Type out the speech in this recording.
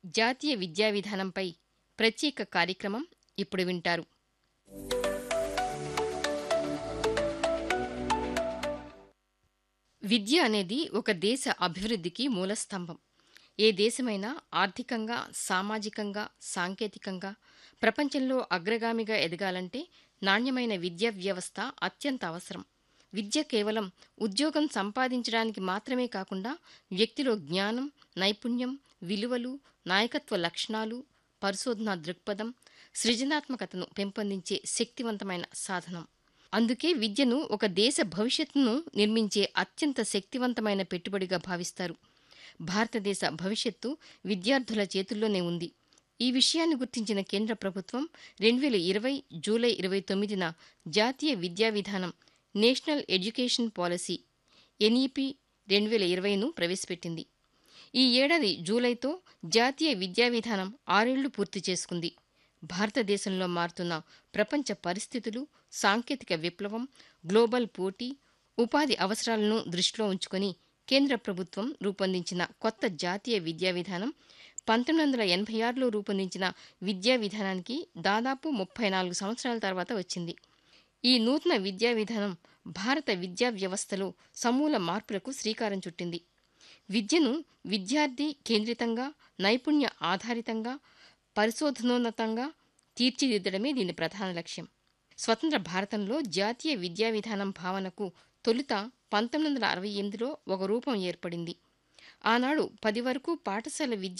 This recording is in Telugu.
జాతీయ విద్యా విధానంపై ప్రత్యేక కార్యక్రమం ఇప్పుడు వింటారు విద్య అనేది ఒక దేశ అభివృద్ధికి మూలస్తంభం ఏ దేశమైనా ఆర్థికంగా సామాజికంగా సాంకేతికంగా ప్రపంచంలో అగ్రగామిగా ఎదగాలంటే నాణ్యమైన విద్యా వ్యవస్థ అత్యంత అవసరం విద్య కేవలం ఉద్యోగం సంపాదించడానికి మాత్రమే కాకుండా వ్యక్తిలో జ్ఞానం నైపుణ్యం విలువలు నాయకత్వ లక్షణాలు పరిశోధనా దృక్పథం సృజనాత్మకతను పెంపొందించే శక్తివంతమైన సాధనం అందుకే విద్యను ఒక దేశ భవిష్యత్తును నిర్మించే అత్యంత శక్తివంతమైన పెట్టుబడిగా భావిస్తారు భారతదేశ భవిష్యత్తు విద్యార్థుల చేతుల్లోనే ఉంది ఈ విషయాన్ని గుర్తించిన కేంద్ర ప్రభుత్వం రెండు వేల ఇరవై జూలై ఇరవై తొమ్మిదిన జాతీయ విద్యా విధానం నేషనల్ ఎడ్యుకేషన్ పాలసీ ఎన్ఈపి రెండు వేల ఇరవైను ప్రవేశపెట్టింది ఈ ఏడాది జూలైతో జాతీయ విద్యా విధానం ఆరేళ్లు పూర్తి చేసుకుంది భారతదేశంలో మారుతున్న ప్రపంచ పరిస్థితులు సాంకేతిక విప్లవం గ్లోబల్ పోటీ ఉపాధి అవసరాలను దృష్టిలో ఉంచుకొని కేంద్ర ప్రభుత్వం రూపొందించిన కొత్త జాతీయ విద్యా విధానం పంతొమ్మిది వందల ఎనభై ఆరులో రూపొందించిన విద్యా విధానానికి దాదాపు ముప్పై నాలుగు సంవత్సరాల తర్వాత వచ్చింది ఈ నూతన విద్యా విధానం భారత విద్యా వ్యవస్థలో సమూల మార్పులకు శ్రీకారం చుట్టింది విద్యను విద్యార్థి కేంద్రితంగా నైపుణ్య ఆధారితంగా పరిశోధనోన్నతంగా తీర్చిదిద్దడమే దీని ప్రధాన లక్ష్యం స్వతంత్ర భారతంలో జాతీయ విద్యా విధానం భావనకు తొలుత పంతొమ్మిది వందల అరవై ఎనిమిదిలో ఒక రూపం ఏర్పడింది ఆనాడు పది వరకు పాఠశాల విద్య